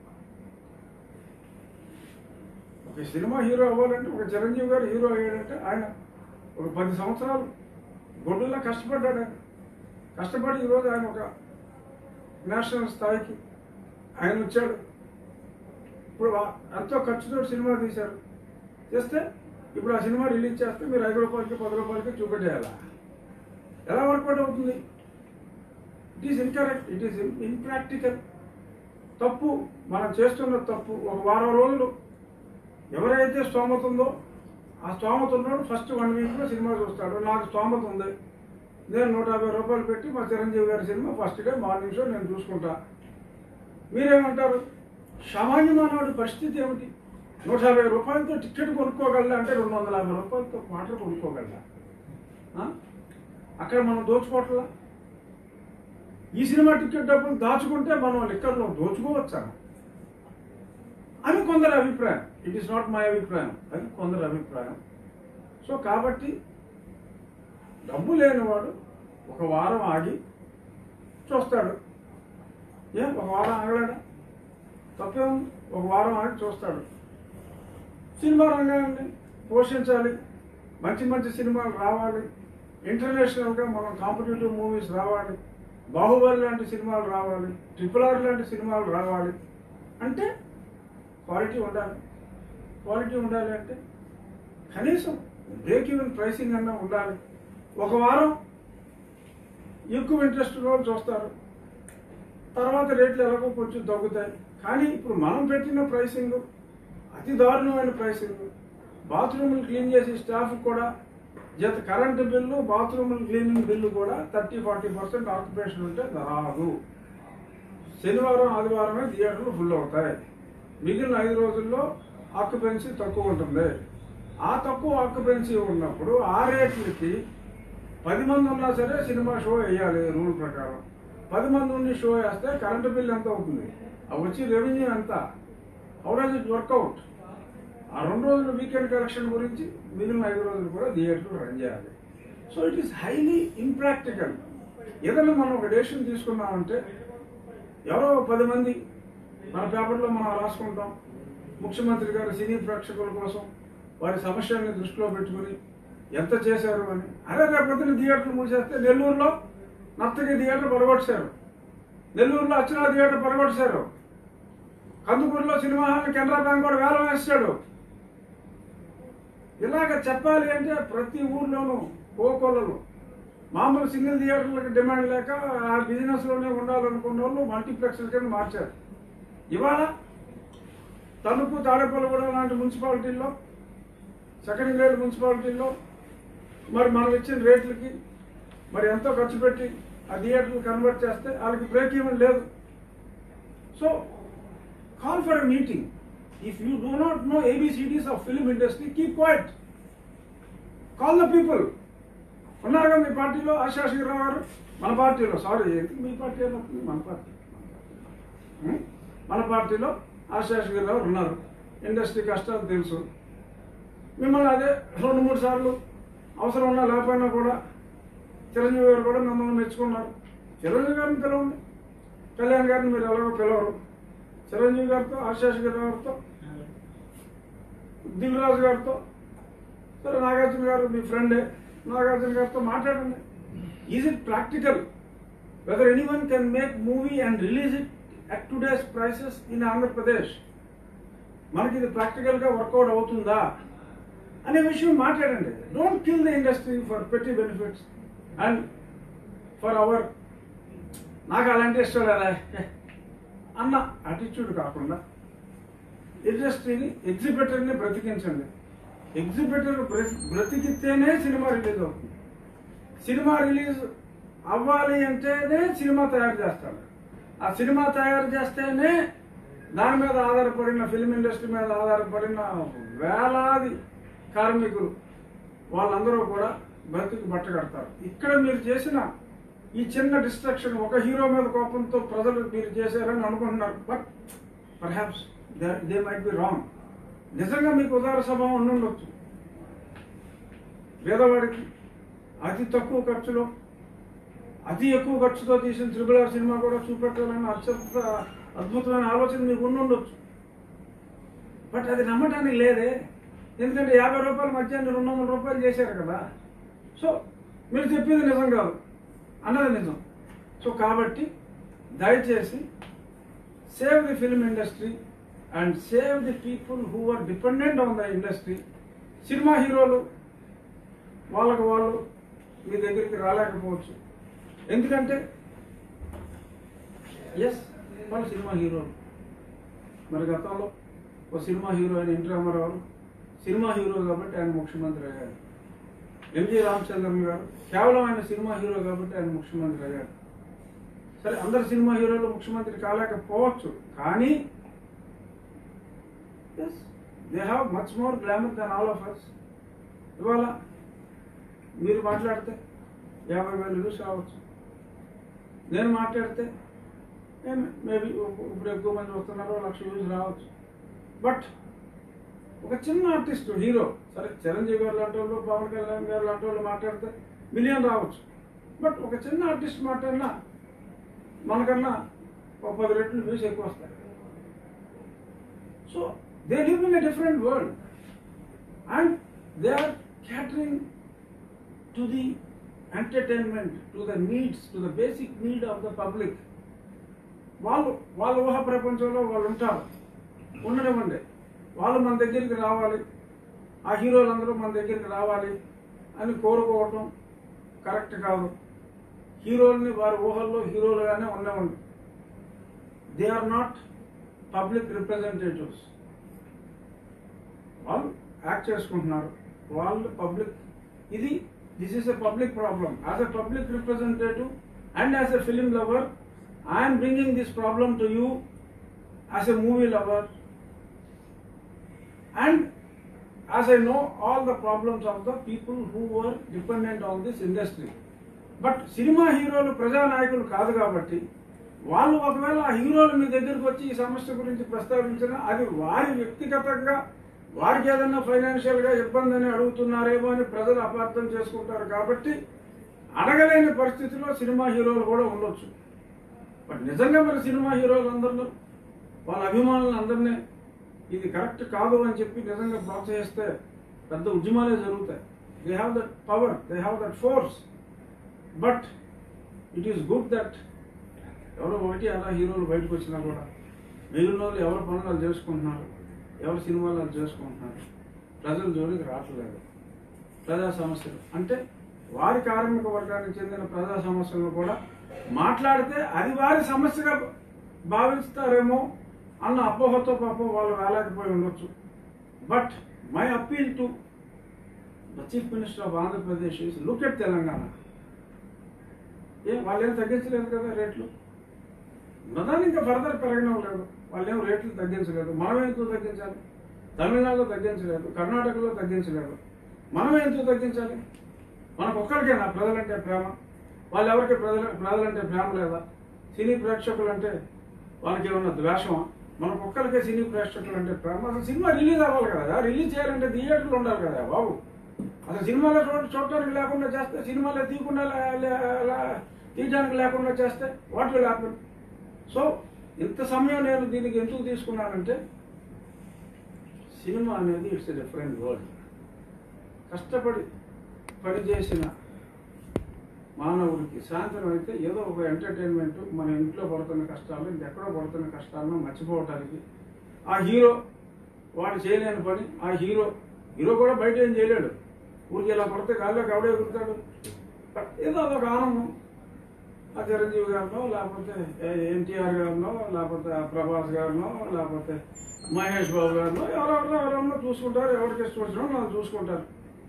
ఒక సినిమా హీరో అవ్వాలంటే ఒక చిరంజీవి గారు హీరో అయ్యాడంటే ఆయన ఒక పది సంవత్సరాలు గొడ్డులా కష్టపడ్డాడు ఆయన కష్టపడి ఈరోజు ఆయన ఒక నేషనల్ స్థాయికి ఆయన వచ్చాడు ఇప్పుడు వా- ఎంతో ఖర్చుతో సినిమా తీశారు చేస్తే ఇప్పుడు ఆ సినిమా రిలీజ్ చేస్తే మీరు ఐదు రూపాయలకి పది రూపాయలకి చూపెట్టేయాలా ఎలా వర్కౌట్ అవుతుంది it is incorrect it is impractical తప్పు మనం చేస్తున్న తప్పు ఒక వారం రోజులు ఎవరైతే స్తోమత ఉందో ఆ స్తోమత ఉన్నాడు ఫస్ట్ వన్ వీక్లో సినిమా చూస్తాడు నాకు స్తోమత ఉంది నేను నూట యాభై రూపాయలు పెట్టి మా చిరంజీవి గారి సినిమా ఫస్ట్ డే మార్నింగ్ షో నేను చూసుకుంటా మీరేమంటారు సామాన్య మానవుడి పరిస్థితి ఏమిటి నూట యాభై రూపాయలతో టికెట్ కొనుక్కోగలరా అంటే రెండు వందల యాభై రూపాయలతో వాటర్ కొనుక్కోగలరా ఆ? అక్కడ మనం దోచుకోవట్లా ఈ సినిమా టికెట్ డబ్బులు దాచుకుంటే మనం లిక్కర్లో దోచుకోవచ్చా అని కొందరి అభిప్రాయం ఇట్ ఈస్ నాట్ మై అభిప్రాయం అది కొందరి అభిప్రాయం సో కాబట్టి డబ్బు లేనివాడు ఒక వారం ఆగి చూస్తాడు ఏ ఒక వారం ఆగలేడా తప్పేం ఒక వారం ఆగి చూస్తాడు సినిమా రంగాన్ని పోషించాలి మంచి మంచి సినిమాలు రావాలి ఇంటర్నేషనల్గా మనం కాంపిటేటివ్ మూవీస్ రావాలి బాహుబలి లాంటి సినిమాలు రావాలి ట్రిపుల్ ఆర్ లాంటి సినిమాలు రావాలి అంటే క్వాలిటీ ఉండాలి క్వాలిటీ ఉండాలి అంటే కనీసం బ్రేక్ ఈవెన్ ప్రైసింగ్ అన్నా ఉండాలి ఒక వారం ఎక్కువ ఇంట్రెస్ట్ వాళ్ళు చూస్తారు తర్వాత రేట్లు ఎలాగో కొంచెం తగ్గుతాయి కానీ ఇప్పుడు మనం పెట్టిన ప్రైసింగ్ అతి దారుణమైన ప్రైసింగ్ బాత్రూమ్లు క్లీన్ చేసే స్టాఫ్ కూడా జత current bill bathroom cleaning bill కూడా థర్టీ ఫార్టీ పర్సెంట్ ఆక్యుపేషన్ ఉంటే రాదు శనివారం ఆదివారమే థియేటర్లు ఫుల్ అవుతాయి మిగిలిన ఐదు రోజుల్లో ఆక్యుపెన్సీ తక్కువ ఉంటుంది ఆ తక్కువ ఆక్యుపెన్సీ ఉన్నప్పుడు ఆ రేట్లకి పది మంది ఉన్నా సరే సినిమా షో వేయాలి రూల్ ప్రకారం పది మంది ఉండి షో వేస్తే కరెంటు బిల్ ఎంత అవుతుంది ఆ వచ్చి రెవెన్యూ ఎంత హౌ డస్ ఇట్ వర్కౌట్ ఆ రెండు రోజుల వీకెండ్ కలెక్షన్ గురించి మిగిలిన ఐదు రోజులు కూడా థియేటర్లు రన్ చేయాలి so it is highly impractical ఏదైనా మనం ఒక డెసిషన్ తీసుకున్నామంటే ఎవరో పది మంది మన పేపర్లో మనం రాసుకుంటాం ముఖ్యమంత్రి గారు సినీ ప్రేక్షకుల కోసం వారి సమస్యల్ని దృష్టిలో పెట్టుకుని ఎంత చేశారు అని అదే రేపొద్దున థియేటర్లు మూసేస్తే నెల్లూరులో నర్తకి థియేటర్ పడగొట్టారు నెల్లూరులో అర్చనా థియేటర్ పడగొట్టారు కందుకూరులో సినిమా హాల్ కెనరా బ్యాంక్ కూడా వేలం వేస్తాడు ఇలాగ చెప్పాలి అంటే ప్రతి ఊర్లోనూ కోకొల్లలు మామూలు సింగిల్ థియేటర్లకు డిమాండ్ లేక ఆ బిజినెస్ లోనే ఉండాలనుకున్న వాళ్ళు మల్టీప్లెక్స్ కింద మార్చారు ఇవాళ తణుకు తాడేపల్లిగూడెం లాంటి మున్సిపాలిటీల్లో సెకండ్ గ్రేడ్ మున్సిపాలిటీల్లో మరి మనం ఇచ్చిన రేట్లకి మరి ఎంతో ఖర్చు పెట్టి ఆ థియేటర్లు కన్వర్ట్ చేస్తే వాళ్ళకి బ్రేక్ ఈవెన్ లేదు so call for a meeting if you do not know ABCDs of film industry keep quiet call the people ఉన్నారుగా మీ పార్టీలో ఆశా శ్రీరావు గారు మన పార్టీలో సారీ ఎందుకు మీ పార్టీ ఏమవుతుంది మన పార్టీ ఉం? మన పార్టీలో ఆశా శ్రీరావు ఉన్నారు ఇండస్ట్రీ కష్టాలు తెలుసు మిమ్మల్ని అదే రెండు మూడు సార్లు అవసరం ఉన్నా లేకపోయినా కూడా చిరంజీవి గారు కూడా మిమ్మల్ని మెచ్చుకున్నారు చిరంజీవి గారిని పిలవండి కళ్యాణ్ గారిని మీరు ఎలాగో పిలవరు చిరంజీవి గారితో ఆశాష్ గారితో దిల్ రాజు గారితో సరే నాగార్జున గారు మీ ఫ్రెండే నాగార్జున గారితో మాట్లాడండి is it practical whether any one can make movie and release it at today's prices in Andhra Pradesh మనకి ఇది ప్రాక్టికల్గా వర్కౌట్ అవుతుందా అనే విషయం మాట్లాడండి don't kill the industry for పెట్టి బెనిఫిట్స్ అండ్ ఫర్ అవర్ నాకు అలాంటి ఇష్టం లేదా అన్న అటిట్యూడ్ కాకుండా ఇండస్ట్రీని ఎగ్జిబిటర్ని బ్రతికించండి ఎగ్జిబిటర్ బ్రతికితేనే సినిమా రిలీజ్ అవుతుంది సినిమా రిలీజ్ అవ్వాలి అంటేనే సినిమా తయారు చేస్తారు ఆ సినిమా తయారు చేస్తేనే దాని మీద ఆధారపడిన ఫిల్మ్ ఇండస్ట్రీ మీద ఆధారపడిన వేలాది కార్మికులు వాళ్ళందరూ కూడా బ్రతికి బట్ట కడతారు ఇక్కడ మీరు చేసిన ఈ చిన్న డిస్ట్రక్షన్ ఒక హీరో మీద కోపంతో ప్రజలు మీరు చేశారని అనుకుంటున్నారు but perhaps they might be wrong నిజంగా మీకు ఉదార స్వభావం ఉండుండొచ్చు పేదవాడికి అతి తక్కువ ఖర్చులో అతి ఎక్కువ ఖర్చుతో తీసిన త్రిబుల్ ఆర్ సినిమా కూడా చూపెట్టాలని అత్యంత అద్భుతమైన ఆలోచన మీకు ఉండుండొచ్చు బట్ అది నమ్మటానికి లేదే ఎందుకంటే యాభై రూపాయల మధ్య రెండు వందల రూపాయలు చేశారు కదా సో మీరు చెప్పింది నిజం కాదు అన్నది నిజం సో కాబట్టి దయచేసి save the film industry and save the people who are dependent on the industry సినిమా హీరోలు వాళ్ళకు వాళ్ళు మీ దగ్గరికి రాలేకపోవచ్చు ఎందుకంటే ఎస్ వాళ్ళు సినిమా హీరోలు మరి గతంలో ఒక సినిమా హీరో అయిన ఎన్టీ రామారావు సినిమా హీరో కాబట్టి ఆయన ముఖ్యమంత్రి అయ్యారు ఎంజి రామచంద్రన్ గారు కేవలం ఆయన సినిమా హీరో కాబట్టి ఆయన ముఖ్యమంత్రి అయ్యారు సరే అందరు సినిమా హీరోలు ముఖ్యమంత్రి కాలేకపోవచ్చు కానీ yes they have much more glamour than all of us ఇవాళ మీరు మాట్లాడితే యాభై వేలు వ్యూస్ రావచ్చు నేను మాట్లాడితే నేను మేబీ ఇప్పుడు ఎక్కువ మంది వస్తున్నారో లక్ష వ్యూస్ రావచ్చు బట్ ఒక చిన్న ఆర్టిస్ట్ హీరో సరే చిరంజీవి గారు లాంటి వాళ్ళు పవన్ కళ్యాణ్ గారు లాంటి వాళ్ళు మాట్లాడితే మిలియన్ రావచ్చు బట్ ఒక చిన్న ఆర్టిస్ట్ మాట్లాడినా మనకన్నా ఒక పది రెట్లు వ్యూస్ ఎక్కువ వస్తాయి so they live in a different world and they are catering to the entertainment to the needs to the basic need of the public వాళ్ళు వాళ్ళ ఊహ ప్రపంచంలో వాళ్ళు ఉంటారు ఉండనివ్వండి వాళ్ళు మన దగ్గరికి రావాలి ఆ హీరోలందరూ మన దగ్గరికి రావాలి అని కోరుకోవటం కరెక్ట్ కాదు హీరోల్ని వారి ఊహల్లో హీరోలుగానే ఉండవండి they are not public representatives వాళ్ళు యాక్ట్ చేసుకుంటున్నారు వాళ్ళు పబ్లిక్ ఇది this is a public problem as a public representative and as a film lover I'm bringing this problem to you as a movie lover and as I know all the problems of the people who were dependent on this industry. But సినిమా హీరోలు ప్రజానాయకులు కాదు కాబట్టి వాళ్ళు ఒకవేళ ఆ హీరోలు మీ దగ్గరికి వచ్చి ఈ సమస్య గురించి ప్రస్తావించినా అది వారి వ్యక్తిగతంగా వారికి ఏదైనా ఫైనాన్షియల్ గా ఇబ్బంది అని అడుగుతున్నారేమో అని ప్రజలు అపార్థం చేసుకుంటారు కాబట్టి అడగలేని పరిస్థితిలో సినిమా హీరోలు కూడా ఉండొచ్చు బట్ నిజంగా మరి సినిమా హీరోలు అందరిలో వాళ్ళ అభిమానులను అందరినీ ఇది కరెక్ట్ కాదు అని చెప్పి నిజంగా ప్రోత్సహిస్తే పెద్ద ఉద్యమాలే జరుగుతాయి they have that power they have that force but it is good that ఎవరో ఒకటి అలా హీరోలు బయటకు వచ్చినా కూడా మిగిలిన వాళ్ళు ఎవరి పనులు వాళ్ళు చేసుకుంటున్నారు ఎవరి సినిమాలు వాళ్ళు చేసుకుంటున్నారు ప్రజల జోలికి రావట్లేదు ప్రజా సమస్యలు అంటే వారి కార్మిక వర్గానికి చెందిన ప్రజా సమస్యలను కూడా మాట్లాడితే అది వారి సమస్యగా భావిస్తారేమో అన్న అపోహతో పాపం వాళ్ళు రాలేకపోయి ఉండొచ్చు but my appeal to the chief minister of Andhra Pradesh is look at Telangana ఏ వాళ్ళు ఏం తగ్గించలేదు కదా రేట్లు ఉన్నదాన్ని ఇంకా ఫర్దర్ పెరగడం లేదు వాళ్ళు ఏం రేట్లు తగ్గించలేదు మనం ఎంతో తగ్గించాలి తమిళనాడులో తగ్గించలేదు కర్ణాటకలో తగ్గించలేదు మనం ఎంతో తగ్గించాలి మనకు ఒక్కరికేనా ప్రజలంటే ప్రేమ వాళ్ళు ఎవరికి ప్రజల ప్రజలంటే ప్రేమ లేదా సినీ ప్రేక్షకులు అంటే వాళ్ళకి ఏమన్నా ద్వేషమా మనకు ఒక్కరికే సినీ ప్రేక్షకులు అంటే ప్రేమ అసలు సినిమా రిలీజ్ అవ్వాలి కదా రిలీజ్ చేయాలంటే థియేటర్లు ఉండాలి కదా బాబు అసలు సినిమాలో చూడ చూడటానికి లేకుండా చేస్తే సినిమాలో తీయకుండా లే- లే- లే- తీయడానికి లేకుండా చేస్తే వాట్ విల్ హ్యాపన్ సో ఇంత సమయం నేను దీనికి ఎందుకు తీసుకున్నానంటే సినిమా అనేది ఇట్స్ ఎ డిఫరెంట్ వరల్డ్ కష్టపడి పనిచేసిన మానవుడికి సాయంత్రం అయితే ఏదో ఒక ఎంటర్టైన్మెంట్ మన ఇంట్లో పడుతున్న కష్టాలు ఇంకెక్కడో పడుతున్న కష్టాలను మర్చిపోవటానికి ఆ హీరో వాడు చేయలేని పని ఆ హీరో హీరో కూడా బయట ఏం చేయలేడు ఊరికి ఇలా పడితే గాల్లోకి ఎవడే ఎగురుతాడు బట్ ఏదో అదొక ఆనందం ఆ చిరంజీవి గారినో లేకపోతే ఎన్టీఆర్ గారినో లేకపోతే ఆ ప్రభాస్ గారినో లేకపోతే మహేష్ బాబు గారినో ఎవరెవరో ఎవరెవరో చూసుకుంటారు ఎవరికి ఇష్టం వచ్చినా వాళ్ళు చూసుకుంటారు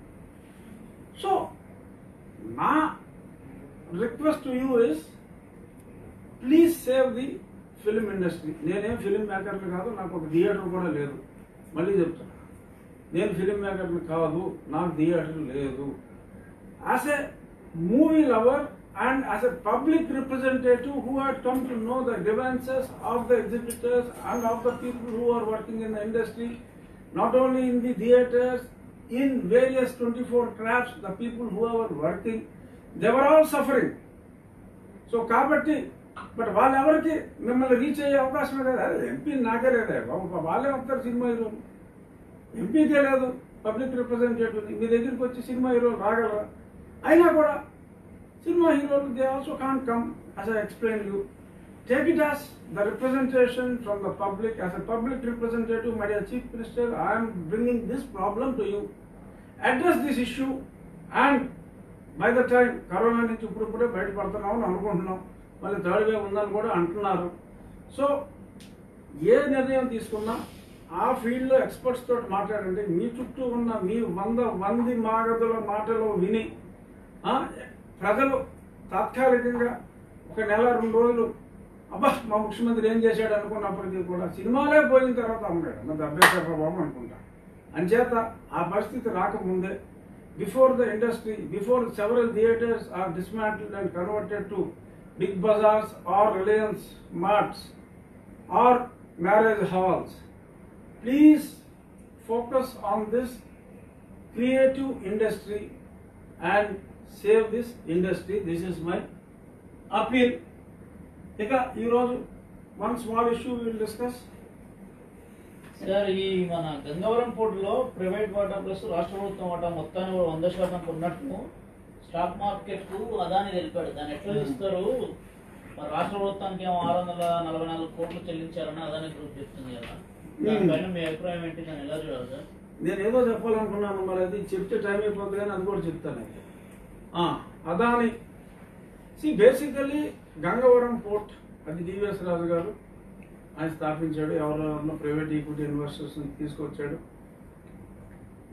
సో నా request to you is please save the film industry నేనేం ఫిలిం మేకర్ని కాదు నాకు ఒక థియేటర్ కూడా లేదు మళ్ళీ చెప్తాను నేను ఫిలిం మేకర్ని కాదు నాకు థియేటర్ లేదు as a movie lover and as a public representative who had come to know the grievances of the exhibitors and of the people who are working in the industry not only in the theatres in various 24 crafts, the people who are working, they were all suffering. So కాబట్టి but వాళ్ళు ఎవరికి మిమ్మల్ని reach అయ్యే అవకాశం లేదు అదే MP నాకే లేదే బాబు వాళ్ళే వస్తారు సినిమా హీరో ఎంపీకే లేదు పబ్లిక్ రిప్రజెంటేటివ్ మీ దగ్గరికి వచ్చి సినిమా హీరోలు రాగలరా అయినా కూడా సినిమా హీరోలు they also can come as I explain you take it as the representation from the public as a public representative my dear chief minister i am bringing this problem to you address this issue and by the time corona నుంచి ఇప్పుడిప్పుడే బయటపడుతున్నాం అని అనుకుంటున్నాం మళ్ళీ third wave ఉందని కూడా అంటున్నారు so ఏ నిర్ణయం తీసుకున్నా ఆ ఫీల్డ్లో ఎక్స్పర్ట్స్ తోటి మాట్లాడండి మీ చుట్టూ ఉన్న మీ వంద మంది మాగదుల మాటలు విని ఆ, ప్రజలు తాత్కాలికంగా ఒక నెల రెండు రోజులు అబ్బా మా ముఖ్యమంత్రి ఏం చేశాడు అనుకున్నప్పటికీ కూడా సినిమాలే పోయిన తర్వాత అమ్మాడు నా దబ్బేశ్వర బాబు అనుకుంటా అంచేత ఆ పరిస్థితి రాకముందే before the industry before several theatres are dismantled and converted to Big Bazaars or Reliance marts or marriage halls please focus on this creative industry and save this industry this is my appeal ఇక ఈరోజు one small issue will discuss sir ఈ మన గంగవరం పోర్టులో private వాటా plus రాష్ట్ర ప్రభుత్వం వాటా మొత్తాన్ని కూడా వంద శాతం కొన్నట్టు స్టాక్ మార్కెట్ కు అదాని తెలిపాడు దాన్ని ఎట్లా ఇస్తారు మరి రాష్ట్ర ప్రభుత్వానికి ఏమో ఆరు వందల నలభై నాలుగు కోట్లు చెల్లించారని అదాని గ్రూప్ చెప్తుంది కదా దానిపైన మీ అభిప్రాయం ఏంటి దాన్ని ఎలా చూడాలి సార్ నేను ఏదో చెప్పాలనుకున్నాను మరి అది చెప్తే టైం అయిపోతుంది కానీ అది కూడా చెప్తాను అయితే. ఆ, Adani see basically Gangavaram port అది డివిఎస్ రాజు గారు ఆయన స్థాపించాడు ఎవరెవరినో ప్రైవేట్ ఈక్విటీ ఇన్వెస్టర్స్ తీసుకొచ్చాడు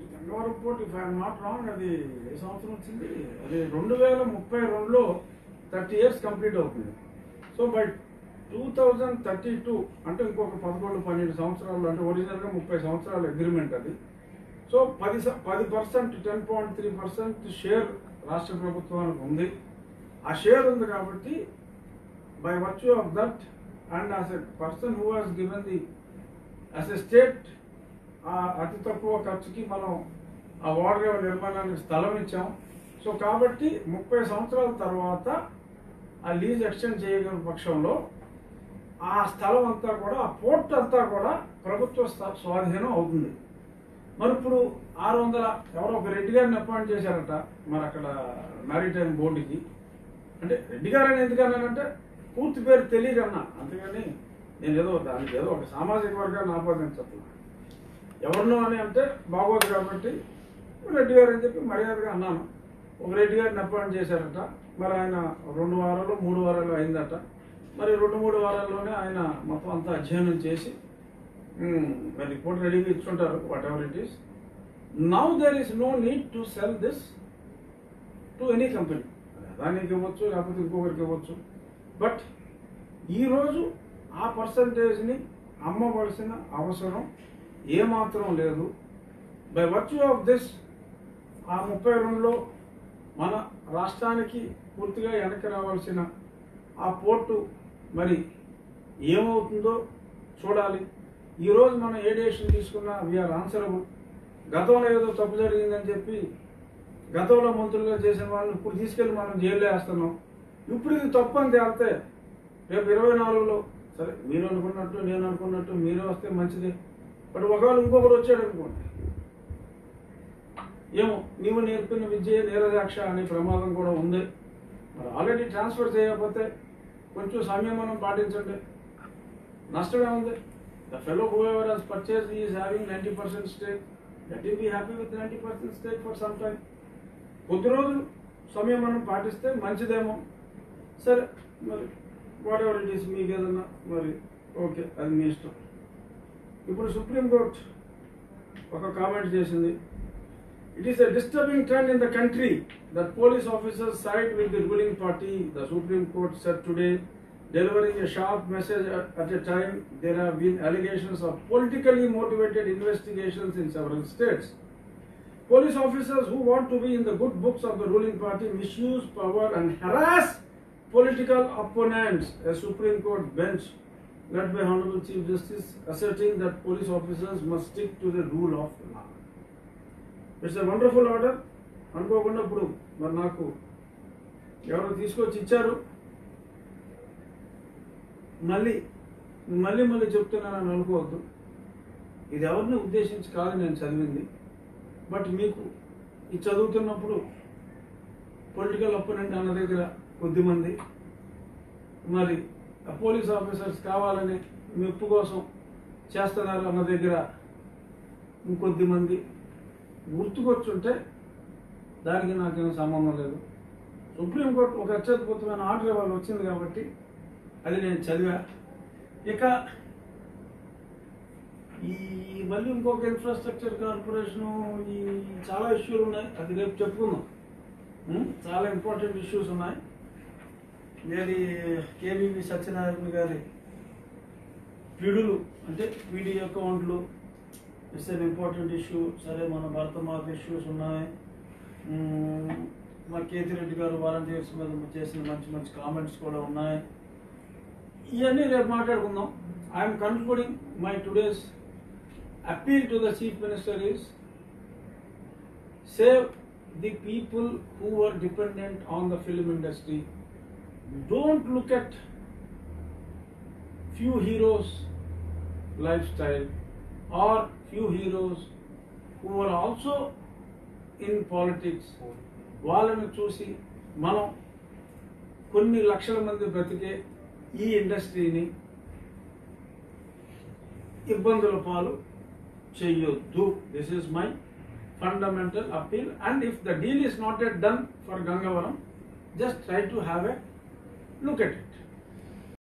Gangavaram port if I'm not wrong అది ఏ సంవత్సరం వచ్చింది అది రెండు వేల ముప్పై రెండులో థర్టీ ఇయర్స్ కంప్లీట్ అవుతుంది so by two thousand thirty two అంటే ఇంకొక పదకొండు పన్నెండు సంవత్సరాలు అంటే ఒరిజినల్గా ముప్పై సంవత్సరాల అగ్రిమెంట్ అది సో పది స- పది percent ten point three percent share రాష్ట్ర ప్రభుత్వానికి ఉంది ఆ షేర్ ఉంది కాబట్టి by virtue of that and as a person who has given the as a state ఆ అతి తక్కువ ఖర్చుకి మనం ఆ వాటర్ నిర్మాణానికి స్థలం ఇచ్చాం సో కాబట్టి ముప్పై సంవత్సరాల తర్వాత ఆ లీజ్ ఎక్స్టెండ్ చేయగల పక్షంలో ఆ స్థలం అంతా కూడా ఆ పోర్ట్ అంతా కూడా ప్రభుత్వ స్థ- స్వాధీనం అవుతుంది మరి ఇప్పుడు ఆరు వందల ఎవరో ఒక రెడ్డి గారిని అపాయింట్ చేశారట మరి అక్కడ మ్యారిటైమ్ బోర్డుకి అంటే రెడ్డి గారు అని ఎందుకన్నానంటే పూర్తి పేరు తెలియదన్నా అంతేగాని నేను ఏదో దానికి ఏదో ఒక సామాజిక వర్గాన్ని ఆపాదించట్లా ఎవరినో అని అంటే బాగోదు కాబట్టి రెడ్డి గారు అని చెప్పి మర్యాదగా అన్నాను ఒక రెడ్డి గారిని అపాయింట్ చేశారట మరి ఆయన రెండు వారాలు మూడు వారాలు అయిందట మరి రెండు మూడు వారాల్లోనే ఆయన మొత్తం అంతా అధ్యయనం చేసి మ్మ్, మరి రిపోర్ట్ రెడీగా ఇచ్చుంటారు whatever it is now there is no need to sell this to any company అదానికి ఇవ్వచ్చు లేకపోతే ఇంకొకరికి ఇవ్వచ్చు బట్ ఈరోజు ఆ పర్సంటేజ్ని అమ్మవలసిన అవసరం ఏమాత్రం లేదు బై వర్చ్యూ ఆఫ్ దిస్ ఆ ముప్పై రెండులో మన రాష్ట్రానికి పూర్తిగా వెనక్కి రావాల్సిన ఆ పోర్టు మరి ఏమవుతుందో చూడాలి ఈరోజు మనం ఏ డెసిషన్ తీసుకున్నా వీఆర్ ఆన్సరబుల్ గతంలో ఏదో తప్పు జరిగిందని చెప్పి గతంలో మంత్రులుగా చేసిన వాళ్ళని ఇప్పుడు తీసుకెళ్లి మనం జైల్లో వేస్తున్నాం ఇప్పుడు ఇది తప్పు అని తేలితే రేపు ఇరవై నాలుగులో సరే మీరు అనుకున్నట్టు నేను అనుకున్నట్టు మీరే వస్తే మంచిదే బట్ ఒకవేళ ఇంకొకరు వచ్చాడు అనుకోండి ఏమో నీవు నేర్పిన విద్య నీరదాక్ష అనే ప్రమాదం కూడా ఉంది మరి ఆల్రెడీ ట్రాన్స్ఫర్ చేయకపోతే కొంచెం సంయమనం పాటించండి నష్టమే ఉంది the fellow whoever has purchase is having ninety percent stake let be happy with ninety percent stake for some time కొద్ది రోజులు సంయమనం పాటిస్తే మంచిదేమో సరే మరి వాట్ ఎవర్ ఇట్ ఈస్ మీకు ఏదన్నా మరి ఓకే అది మీ ఇష్టం ఇప్పుడు సుప్రీంకోర్టు ఒక కామెంట్ చేసింది It is a disturbing trend in the country that police officers side with the ruling party, the Supreme Court said today, delivering a sharp message at, at a time there have been allegations of politically motivated investigations in several states. Police officers who want to be in the good books of the ruling party misuse power and harass political opponents. A Supreme Court bench led by Honorable Chief Justice asserting that police officers must stick to the rule of law. It's a wonderful order అనుకోకుండా ఇప్పుడు మరి నాకు ఎవరో తీసుకొచ్చి ఇచ్చారు మళ్ళీ మళ్ళీ మళ్ళీ చెప్తున్నానని అనుకోవద్దు ఇది ఎవరిని ఉద్దేశించి కాదు నేను చదివింది బట్ మీకు ఇది చదువుతున్నప్పుడు పొలిటికల్ అపోనెంట్ అన్న దగ్గర కొద్దిమంది మరి ఆ పోలీస్ ఆఫీసర్స్ కావాలని మెప్పు కోసం చేస్తున్నారు అన్న దగ్గర ఇంకొద్ది మంది గుర్తుకొచ్చుంటే దానికి నాకేం సంబంధం లేదు సుప్రీంకోర్టు ఒక అత్యద్భుతమైన ఆర్డర్ ఇవాళ వచ్చింది కాబట్టి అది నేను చదివా ఇక ఈ మళ్ళీ ఇంకొక ఇన్ఫ్రాస్ట్రక్చర్ కార్పొరేషను ఈ చాలా ఇష్యూలు ఉన్నాయి అది రేపు చెప్పుకుందాం ఉం? చాలా ఇంపార్టెంట్ ఇష్యూస్ ఉన్నాయి నేను కేవీవి సత్యనారాయణ గారి పిడులు అంటే పీడీ అకౌంట్లు ఇట్స్ అన్ ఇంపార్టెంట్ ఇష్యూ సరే మన భరత మాత ఇష్యూస్ ఉన్నాయి మ్మ్, మా కేతిరెడ్డి గారు వాలంటీర్స్ మీద చేసిన మంచి మంచి కామెంట్స్ కూడా ఉన్నాయి ఇవన్నీ రేపు మాట్లాడుకుందాం I'm concluding my today's appeal to the chief minister is save the people who are dependent on the film industry don't look at few heroes lifestyle or few heroes who were also in politics వాళ్ళని చూసి మనం కొన్ని లక్షల మంది బ్రతికే ఈ ఇండస్ట్రీని ఇబ్బందుల పాలు చెయ్యొద్దు this is my fundamental appeal and if the deal is not yet done for Gangavaram just try to have a look at it